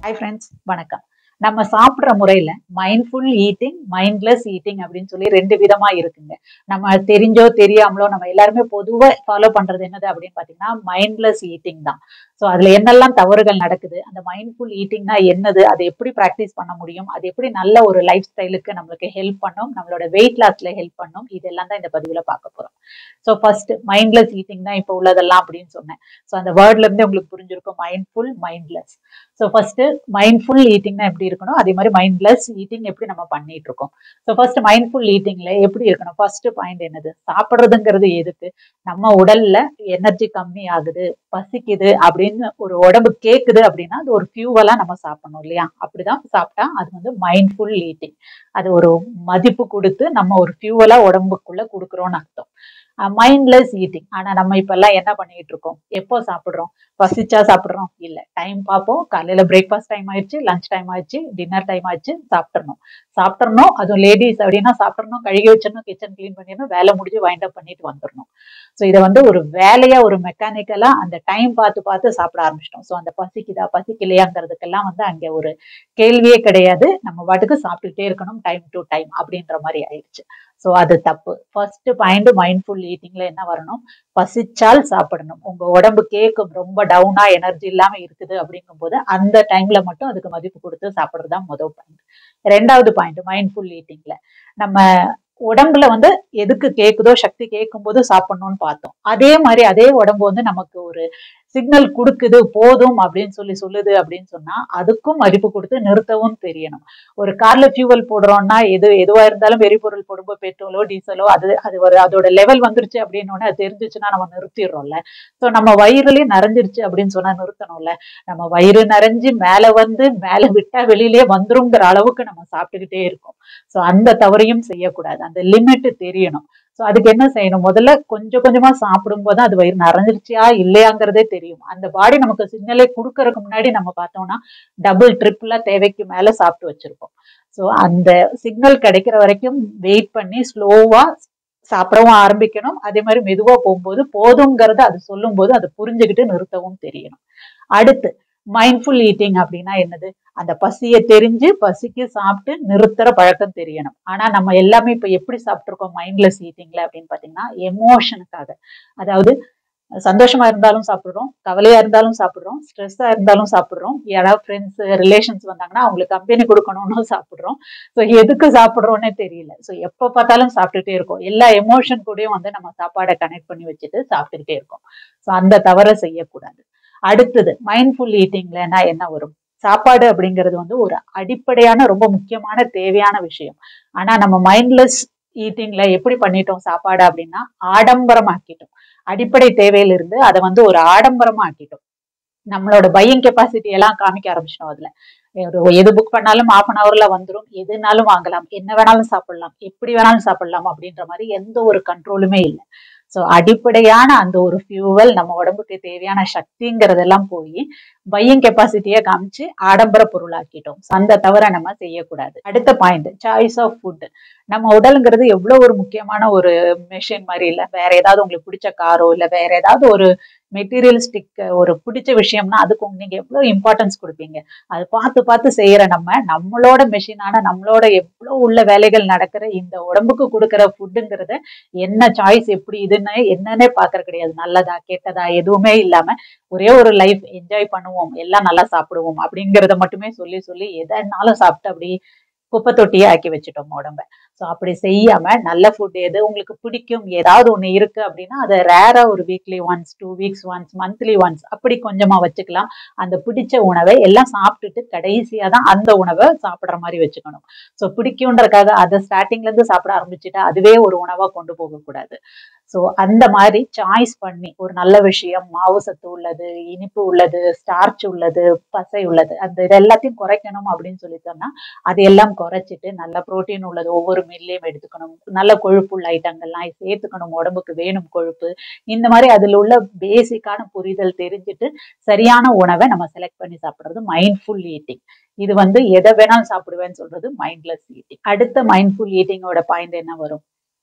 hi friends வணக்கம் நம்ம சாப்பிட்ற முறையில மைண்ட்ஃபுல் ஈட்டிங் மைண்ட்லெஸ் ஈட்டிங் அப்படின்னு சொல்லி ரெண்டு விதமா இருக்குங்க நம்ம தெரிஞ்சோ தெரியாமலோ நம்ம எல்லாருமே பொதுவா ஃபாலோ பண்றது என்னது அப்படின்னு பாத்தீங்கன்னா மைண்ட்லெஸ் ஈட்டிங் தான் ஸோ அதுல என்னெல்லாம் தவறுகள் நடக்குது அந்த மைண்ட்ஃபுல் ஈட்டிங்னா என்னது அதை எப்படி ப்ராக்டிஸ் பண்ண முடியும் அது எப்படி நல்ல ஒரு லைஃப் ஸ்டைலுக்கு நம்மளுக்கு ஹெல்ப் பண்ணும் நம்மளோட வெயிட் லாஸ்ல ஹெல்ப் பண்ணும் இதெல்லாம் தான் இந்த பதிவுல பார்க்க போறோம் ஸோ ஃபர்ஸ்ட் மைண்ட்லெஸ் ஈட்டிங் தான் இப்போ உள்ளதெல்லாம் அப்படின்னு சொன்னேன் ஸோ அந்த வேர்ட்ல இருந்தே உங்களுக்கு புரிஞ்சிருக்கும் mindful mindless so first mindful ஈட்டிங்னா எப்படி இருக்கணும் அதே மாதிரி மைண்ட்லெஸ் ஈட்டிங் எப்படி நம்ம பண்ணிட்டு இருக்கோம் ஸோ ஃபர்ஸ்ட் மைண்ட்ஃபுல் ஈட்டிங்ல எப்படி இருக்கணும் ஃபர்ஸ்ட் பாயிண்ட் என்னது சாப்பிட்றதுங்கிறது எதுக்கு நம்ம உடல்ல எனர்ஜி கம்மி ஆகுது பசிக்குது அப்படின்னு ஒரு உடம்பு கேக்குது அப்படின்னா அது ஒரு ஃபியூவலா நம்ம சாப்பிடணும் இல்லையா அப்படிதான் சாப்பிட்டா அது வந்து மைண்ட்ஃபுல் ஈட்டிங் அது ஒரு மதிப்பு கொடுத்து நம்ம ஒரு ஃபியூவலா உடம்புக்குள்ள கொடுக்குறோம்னு அர்த்தம் மைண்ட்லெஸ் ஈட்டிங் ஆனா நம்ம இப்ப எல்லாம் என்ன பண்ணிட்டு இருக்கோம் எப்போ சாப்பிடுறோம் பசிச்சா சாப்பிடுறோம் இல்ல டைம் பார்ப்போம் காலையில பிரேக்ஃபாஸ்ட் டைம் ஆயிடுச்சு லஞ்ச் டைம் ஆயிடுச்சு டின்னர் டைம் ஆயிடுச்சு சாப்பிட்றணும் சாப்பிட்றணும் அதுவும் லேடிஸ் அப்படின்னா சாப்பிட்றணும் கழுகி வச்சிடணும் கிச்சன் கிளீன் பண்ணிடணும் வேலை முடிஞ்சு வைண்ட் அப் பண்ணிட்டு வந்துடணும் ஸோ இதை வந்து ஒரு வேலையா ஒரு மெக்கானிக்கலா அந்த டைம் பார்த்து பார்த்து சாப்பிட ஆரம்பிச்சிட்டோம் ஸோ அந்த பசிக்குதா பசிக்கலையாங்கிறதுக்கெல்லாம் வந்து அங்க ஒரு கேள்வியே கிடையாது நம்ம பாட்டுக்கு சாப்பிட்டுட்டே இருக்கணும் டைம் டு டைம் அப்படின்ற மாதிரி ஆயிடுச்சு ஸோ அது தப்பு ஃபர்ஸ்ட் பாயிண்ட் மைண்ட்ஃபுல் ஈட்டிங்ல என்ன வரணும் பசிச்சால் சாப்பிடணும் உங்க உடம்பு கேட்கும் ரொம்ப டவுனா எனர்ஜி இல்லாம இருக்குது அப்படிங்கும் போது அந்த டைம்ல மட்டும் அதுக்கு மதிப்பு கொடுத்து சாப்பிடுறது தான் முதல் பாயிண்ட் ரெண்டாவது பாயிண்ட் மைண்ட்ஃபுல் ஈட்டிங்ல நம்ம உடம்புல வந்து எதுக்கு கேக்குதோ சக்தி கேட்கும் போது சாப்பிடணும்னு பார்த்தோம் அதே மாதிரி அதே உடம்பு வந்து நமக்கு ஒரு சிக்னல் கொடுக்குது போதும் அப்படின்னு சொல்லி சொல்லுது அப்படின்னு சொன்னா அதுக்கும் மதிப்பு கொடுத்து நிறுத்தவும் தெரியணும் ஒரு கார்ல ஃபியூவல் போடுறோம்னா எது எதுவா இருந்தாலும் எரிபொருள் போடும்போது பெட்ரோலோ டீசலோ அது அது ஒரு அதோட லெவல் வந்துருச்சு அப்படின்னு அது தெரிஞ்சிச்சுன்னா நம்ம நிறுத்திடுறோம்ல ஸோ நம்ம வயிறுலயும் நிறைஞ்சிருச்சு அப்படின்னு சொன்னா நிறுத்தணும்ல நம்ம வயிறு நிறைஞ்சு மேல வந்து மேல விட்டா வெளியிலே வந்துருங்கிற அளவுக்கு நம்ம சாப்பிட்டுக்கிட்டே இருக்கோம் ஸோ அந்த தவறையும் செய்யக்கூடாது அந்த லிமிட் தெரியணும் ஸோ அதுக்கு என்ன செய்யணும் முதல்ல கொஞ்சம் கொஞ்சமா சாப்பிடும் போது அது வயிறு நிறைஞ்சிருச்சியா இல்லையாங்கிறதே தெரியும் அந்த பாடி நமக்கு சிக்னலே கொடுக்கறதுக்கு முன்னாடி நம்ம பார்த்தோம்னா டபுள் ட்ரிப்ல தேவைக்கு மேல சாப்பிட்டு வச்சிருப்போம் ஸோ அந்த சிக்னல் கிடைக்கிற வரைக்கும் வெயிட் பண்ணி ஸ்லோவா சாப்பிடவும் ஆரம்பிக்கணும் அதே மாதிரி மெதுவா போகும்போது போதுங்கிறத அது சொல்லும் போது அதை புரிஞ்சுக்கிட்டு நிறுத்தவும் தெரியணும் அடுத்து மைண்ட்ஃபுல் ஈட்டிங் அப்படின்னா என்னது அந்த பசியை தெரிஞ்சு பசிக்கு சாப்பிட்டு நிறுத்துற பழக்கம் தெரியணும் ஆனா நம்ம எல்லாமே இப்ப எப்படி சாப்பிட்டுருக்கோம் மைண்ட்லெஸ் ஈட்டிங்ல அப்படின்னு பாத்தீங்கன்னா எமோஷனுக்காக அதாவது சந்தோஷமா இருந்தாலும் சாப்பிடுறோம் கவலையா இருந்தாலும் சாப்பிடுறோம் ஸ்ட்ரெஸ்ஸா இருந்தாலும் சாப்பிடுறோம் யாராவது ஃப்ரெண்ட்ஸ் ரிலேஷன்ஸ் வந்தாங்கன்னா அவங்களுக்கு கம்பெனி கொடுக்கணும்னு சாப்பிடுறோம் ஸோ எதுக்கு சாப்பிடுறோன்னே தெரியல ஸோ எப்போ பார்த்தாலும் சாப்பிட்டுட்டே இருக்கோம் எல்லா எமோஷன் கூடயும் வந்து நம்ம சாப்பாடை கனெக்ட் பண்ணி வச்சுட்டு சாப்பிட்டுக்கிட்டே இருக்கோம் ஸோ அந்த தவறை செய்யக்கூடாது அடுத்தது மைண்ட்ஃபுல் ஈட்டிங்லன்னா என்ன வரும் சாப்பாடு அப்படிங்கிறது வந்து ஒரு அடிப்படையான ரொம்ப முக்கியமான தேவையான விஷயம் ஆனா நம்ம மைண்ட்லெஸ் ஈட்டிங்ல எப்படி பண்ணிட்டோம் சாப்பாடு அப்படின்னா ஆடம்பரமாக்கிட்டோம் அடிப்படை தேவையிலிருந்து அதை வந்து ஒரு ஆடம்பரமா ஆக்கிட்டோம் நம்மளோட பையிங் கெப்பாசிட்டி எல்லாம் காமிக்க ஆரம்பிச்சிட்டோம் அதுல ஒரு எது புக் பண்ணாலும் ஆஃப் அன் ஹவர்ல வந்துடும் எதுனாலும் வாங்கலாம் என்ன வேணாலும் சாப்பிடலாம் எப்படி வேணாலும் சாப்பிடலாம் அப்படின்ற மாதிரி எந்த ஒரு கண்ட்ரோலுமே இல்லை ஸோ அடிப்படையான அந்த ஒரு ஃபியூவல் நம்ம உடம்புக்கு தேவையான சக்திங்கிறதெல்லாம் போய் பையிங் கெப்பாசிட்டியை காமிச்சு ஆடம்பர பொருளாக்கிட்டோம் அந்த தவிர நம்ம செய்யக்கூடாது அடுத்த பாயிண்ட் சாய்ஸ் ஆஃப் ஃபுட் நம்ம உடலுங்கிறது எவ்வளோ ஒரு முக்கியமான ஒரு மெஷின் மாதிரி இல்லை வேற ஏதாவது உங்களுக்கு பிடிச்ச காரோ இல்லை வேற ஏதாவது ஒரு மெட்டீரியலிஸ்டிக் ஒரு பிடிச்ச விஷயம்னா அதுக்கு நீங்க எவ்வளோ இம்பார்ட்டன்ஸ் கொடுப்பீங்க அது பார்த்து பார்த்து செய்யற நம்ம நம்மளோட மெஷினான நம்மளோட எவ்வளோ உள்ள வேலைகள் நடக்கிற இந்த உடம்புக்கு கொடுக்குற ஃபுட்டுங்கிறத என்ன சாய்ஸ் எப்படி இதுன்னு என்னன்னே பார்க்கற கிடையாது நல்லதா கெட்டதா எதுவுமே இல்லாம ஒரே ஒரு லைஃப் என்ஜாய் பண்ணுவோம் எல்லாம் நல்லா சாப்பிடுவோம் அப்படிங்கிறத மட்டுமே சொல்லி சொல்லி எதனாலும் சாப்பிட்டு அப்படி குப்பை தொட்டியே ஆக்கி வச்சுட்டோம் உடம்ப ஸோ அப்படி செய்யாம நல்ல ஃபுட் எது உங்களுக்கு பிடிக்கும் ஏதாவது ஒன்று இருக்கு அப்படின்னா அதை ரேரா ஒரு weekly once two weeks once monthly once அப்படி கொஞ்சமா வச்சுக்கலாம் அந்த பிடிச்ச உணவை எல்லாம் சாப்பிட்டுட்டு கடைசியா தான் அந்த உணவை சாப்பிட்ற மாதிரி வச்சுக்கணும் ஸோ பிடிக்கும்ன்றக்காக அதை ஸ்டார்டிங்ல இருந்து சாப்பிட ஆரம்பிச்சுட்டா அதுவே ஒரு உணவா கொண்டு போகக்கூடாது ஸோ அந்த மாதிரி சாய்ஸ் பண்ணி ஒரு நல்ல விஷயம் மாவு சத்து உள்ளது இனிப்பு உள்ளது ஸ்டார்ச் உள்ளது பசை உள்ளது அந்த இது எல்லாத்தையும் குறைக்கணும் அப்படின்னு சொல்லி சொன்னா அதையெல்லாம் குறைச்சிட்டு நல்ல புரோட்டீன் உள்ளது ஒவ்வொரு மீல்லையும் எடுத்துக்கணும் நல்ல கொழுப்புள்ள ஐட்டங்கள்லாம் சேர்த்துக்கணும் உடம்புக்கு வேணும் கொழுப்பு இந்த மாதிரி அதுல உள்ள பேசிக்கான புரிதல் தெரிஞ்சுட்டு சரியான உணவை நம்ம செலக்ட் பண்ணி சாப்பிடுறது மைண்ட்ஃபுல் ஈட்டிங் இது வந்து எதை வேணாலும் சாப்பிடுவேன்னு சொல்றது மைண்ட்லெஸ் ஈட்டிங் அடுத்த மைண்ட்ஃபுல் ஈட்டிங்கோட பாயிண்ட் என்ன வரும்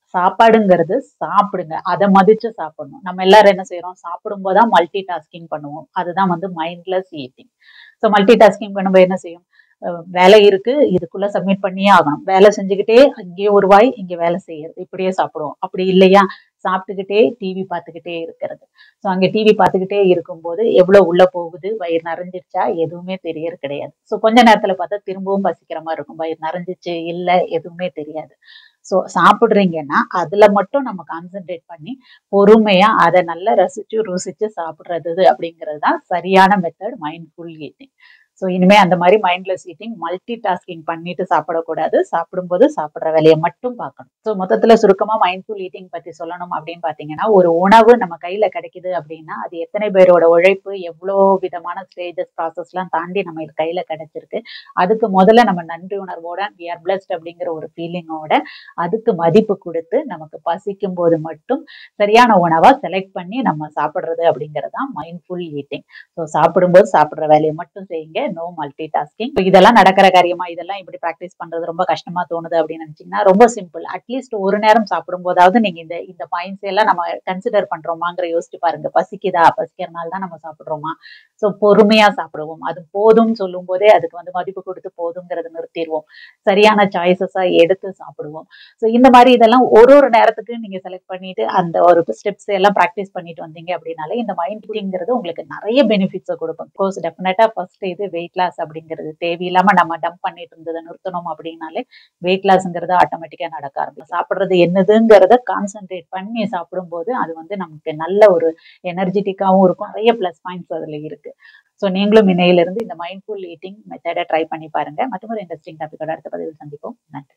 சாப்பாடுங்கிறது சாப்பிடுங்க அதை மதிச்சு சாப்பிடணும் நம்ம எல்லாரும் என்ன செய்யறோம் சாப்பிடும்போது தான் மல்டி டாஸ்கிங் பண்ணுவோம் அதுதான் வந்து mindless eating so multitasking பண்ணும்போது என்ன செய்யும் அஹ் வேலை இருக்கு இதுக்குள்ள சப்மிட் பண்ணியே ஆகணும் வேலை செஞ்சுக்கிட்டே அங்கேயே ஒரு வாய் இங்க வேலை செய்யறது இப்படியே சாப்பிடுவோம் அப்படி இல்லையா சாப்பிட்டுக்கிட்டே டிவி பார்த்துக்கிட்டே இருக்கிறது ஸோ அங்கே டிவி பார்த்துக்கிட்டே இருக்கும்போது எவ்வளோ உள்ள போகுது வயிறு நிறைஞ்சிருச்சா எதுவுமே தெரியறது கிடையாது ஸோ கொஞ்ச நேரத்துல பார்த்தா திரும்பவும் பசிக்கிற மாதிரி இருக்கும் வயிறு நிறைஞ்சிச்சு இல்லை எதுவுமே தெரியாது ஸோ சாப்பிட்றீங்கன்னா அதுல மட்டும் நம்ம கான்சென்ட்ரேட் பண்ணி பொறுமையா அதை நல்லா ரசிச்சு ருசிச்சு சாப்பிட்றது அப்படிங்கிறது தான் சரியான மெத்தட் மைண்ட்ஃபுல் ஈட்டிங் ஸோ இனிமே அந்த மாதிரி மைண்ட்லெஸ் ஈட்டிங் மல்டி டாஸ்கிங் பண்ணிட்டு சாப்பிடக்கூடாது சாப்பிடும்போது சாப்பிட்ற வேலையை மட்டும் பார்க்கணும் ஸோ மொத்தத்துல சுருக்கமா மைண்ட்ஃபுல் ஈட்டிங் பத்தி சொல்லணும் அப்படின்னு பாத்தீங்கன்னா ஒரு உணவு நம்ம கையில கிடைக்குது அப்படின்னா அது எத்தனை பேரோட உழைப்பு எவ்வளோ விதமான ஸ்டேஜஸ் ப்ராசஸ்லாம் தாண்டி நம்ம இது கையில கிடைச்சிருக்கு அதுக்கு முதல்ல நம்ம நன்றி உணர்வோட வி ஆர் பிளஸ்ட் அப்படிங்கிற ஒரு ஃபீலிங்கோட அதுக்கு மதிப்பு கொடுத்து நமக்கு பசிக்கும் போது மட்டும் சரியான உணவா செலக்ட் பண்ணி நம்ம சாப்பிடுறது அப்படிங்கிறது தான் மைண்ட்ஃபுல் ஈட்டிங் ஸோ சாப்பிடும்போது சாப்பிடுற வேலையை மட்டும் செய்யுங்க நோ மல்டி டாஸ்கிங் இதெல்லாம் நடக்கிற காரியமா இதெல்லாம் இப்படி ப்ராக்டிஸ் பண்றது ரொம்ப கஷ்டமா தோணுது அப்படின்னு நினைச்சீங்கன்னா ரொம்ப சிம்பிள் அட்லீஸ்ட் ஒரு நேரம் சாப்பிடும் போதாவது நீங்க இந்த இந்த பாயிண்ட்ஸ் எல்லாம் நம்ம கன்சிடர் பண்றோமாங்கிற யோசிச்சு பாருங்க பசிக்குதா பசிக்கிறனால தான் நம்ம சாப்பிடுறோமா ஸோ பொறுமையா சாப்பிடுவோம் அது போதும்னு சொல்லும் போதே அதுக்கு வந்து மதிப்பு கொடுத்து போதுங்கிறத நிறுத்திடுவோம் சரியான சாய்ஸஸா எடுத்து சாப்பிடுவோம் ஸோ இந்த மாதிரி இதெல்லாம் ஒரு ஒரு நேரத்துக்கு நீங்க செலக்ட் பண்ணிட்டு அந்த ஒரு ஸ்டெப்ஸ் எல்லாம் ப்ராக்டிஸ் பண்ணிட்டு வந்தீங்க அப்படின்னாலே இந்த மைண்ட்ங்கிறது உங்களுக்கு நிறைய பெனிஃபிட்ஸை கொடுக்கும் கோர்ஸ் டெஃபினட்டா ஃபர்ஸ்ட் இது வெயிட் லாஸ் அப்படிங்கிறது தேவையில்லாம நம்ம டம்ப் பண்ணிட்டு இருந்ததை நிறுத்தணும் அப்படின்னாலே வெயிட் லாஸ்ங்கிறது ஆட்டோமேட்டிக்கா நடக்க ஆரம்பிக்கும் சாப்பிட்றது என்னதுங்கிறத கான்சென்ட்ரேட் பண்ணி சாப்பிடும்போது அது வந்து நமக்கு நல்ல ஒரு எனர்ஜெட்டிக்காவும் இருக்கும் நிறைய ப்ளஸ் பாயிண்ட்ஸ் அதுல இருக்கு ஸோ நீங்களும் இன்னையிலிருந்து இந்த மைண்ட்ஃபுல் ஈட்டிங் மெத்தடை ட்ரை பண்ணி பாருங்க மற்றும் ஒரு இன்ட்ரெஸ்டிங் டாபிக்கோட அடுத்த பதிவில் சந்திப்போம் நன்றி